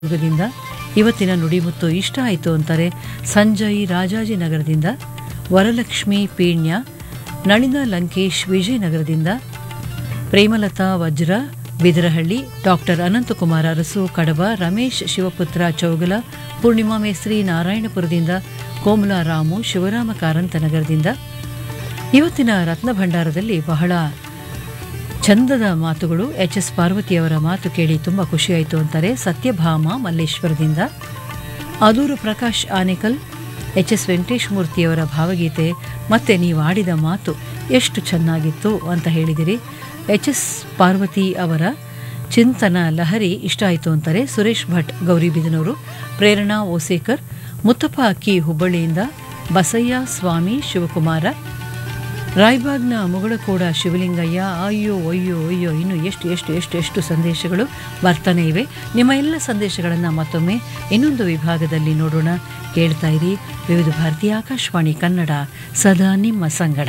ದುರ್ಗದಿಂದ ಇವತ್ತಿನ ನುಡಿಮುತ್ತು ಇಷ್ಟ ಆಯಿತು ಅಂತಾರೆ ಸಂಜಯ್ ರಾಜಾಜಿನಗರದಿಂದ ವರಲಕ್ಷ್ಮಿ ಪೀಣ್ಯ ನಳಿನ ಲಂಕೇಶ್ ವಿಜಯನಗರದಿಂದ ಪ್ರೇಮಲತಾ ವಜ್ರ ಬಿದರಹಳ್ಳಿ ಡಾಕ್ಟರ್ ಅನಂತಕುಮಾರ ಅರಸು ಕಡಬ ರಮೇಶ್ ಶಿವಪುತ್ರ ಚೌಗಲ ಪೂರ್ಣಿಮಾ ಮೇಸ್ತ್ರಿ ನಾರಾಯಣಪುರದಿಂದ ಕೋಮಲಾ ರಾಮು ಶಿವರಾಮ ಕಾರಂತನಗರದಿಂದ ಇವತ್ತಿನ ರತ್ನ ಭಂಡಾರದಲ್ಲಿ ಬಹಳ ಚಂದದ ಮಾತುಗಳು ಎಚ್ ಎಸ್ ಪಾರ್ವತಿಯವರ ಮಾತು ಕೇಳಿ ತುಂಬ ಖುಷಿಯಾಯಿತು ಅಂತಾರೆ ಸತ್ಯಭಾಮ ಮಲ್ಲೇಶ್ವರದಿಂದ ಅದೂರು ಪ್ರಕಾಶ್ ಆನೇಕಲ್ ಎಚ್ ಎಸ್ ವೆಂಕಟೇಶ್ ಮೂರ್ತಿಯವರ ಭಾವಗೀತೆ ಮತ್ತೆ ನೀವು ಆಡಿದ ಮಾತು ಎಷ್ಟು ಚೆನ್ನಾಗಿತ್ತು ಅಂತ ಹೇಳಿದಿರಿ ಎಚ್ ಎಸ್ ಪಾರ್ವತಿ ಅವರ ಚಿಂತನ ಲಹರಿ ಇಷ್ಟ ಆಯಿತು ಅಂತಾರೆ ಸುರೇಶ್ ಭಟ್ ಗೌರಿಬಿದನೂರು ಪ್ರೇರಣಾ ಓಸೇಕರ್ ಮುತ್ತಪ್ಪ ಅಕ್ಕಿ ಹುಬ್ಬಳ್ಳಿಯಿಂದ ಬಸಯ್ಯ ಸ್ವಾಮಿ ಶಿವಕುಮಾರ ರಾಯಬಾಗ್ನ ಮುಗಳಕೋಡ ಶಿವಲಿಂಗಯ್ಯ ಅಯ್ಯೋ ಅಯ್ಯೋ ಅಯ್ಯೋ ಇನ್ನು ಎಷ್ಟು ಎಷ್ಟು ಎಷ್ಟು ಎಷ್ಟು ಸಂದೇಶಗಳು ಬರ್ತಾನೆ ಇವೆ ನಿಮ್ಮ ಎಲ್ಲ ಸಂದೇಶಗಳನ್ನು ಮತ್ತೊಮ್ಮೆ ಇನ್ನೊಂದು ವಿಭಾಗದಲ್ಲಿ ನೋಡೋಣ ಕೇಳ್ತಾ ಇರಿ ವಿವಿಧ ಭಾರತಿ ಆಕಾಶವಾಣಿ ಕನ್ನಡ ಸದಾ ನಿಮ್ಮ ಸಂಗಡ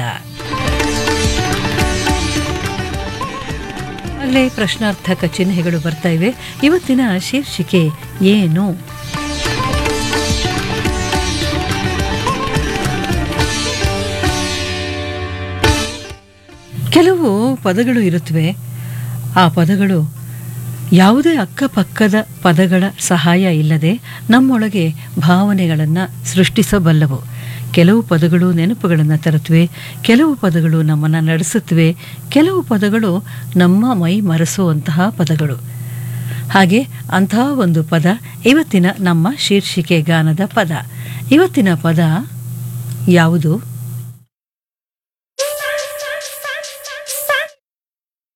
ಅಲ್ಲೇ ಪ್ರಶ್ನಾರ್ಥಕ ಚಿಹ್ನೆಗಳು ಬರ್ತಾ ಇವೆ ಇವತ್ತಿನ ಶೀರ್ಷಿಕೆ ಏನು ಕೆಲವು ಪದಗಳು ಇರುತ್ತವೆ ಆ ಪದಗಳು ಯಾವುದೇ ಅಕ್ಕಪಕ್ಕದ ಪದಗಳ ಸಹಾಯ ಇಲ್ಲದೆ ನಮ್ಮೊಳಗೆ ಭಾವನೆಗಳನ್ನು ಸೃಷ್ಟಿಸಬಲ್ಲವು ಕೆಲವು ಪದಗಳು ನೆನಪುಗಳನ್ನು ತರುತ್ತವೆ ಕೆಲವು ಪದಗಳು ನಮ್ಮನ್ನು ನಡೆಸುತ್ತವೆ ಕೆಲವು ಪದಗಳು ನಮ್ಮ ಮೈ ಮರೆಸುವಂತಹ ಪದಗಳು ಹಾಗೆ ಅಂತಹ ಒಂದು ಪದ ಇವತ್ತಿನ ನಮ್ಮ ಶೀರ್ಷಿಕೆ ಗಾನದ ಪದ ಇವತ್ತಿನ ಪದ ಯಾವುದು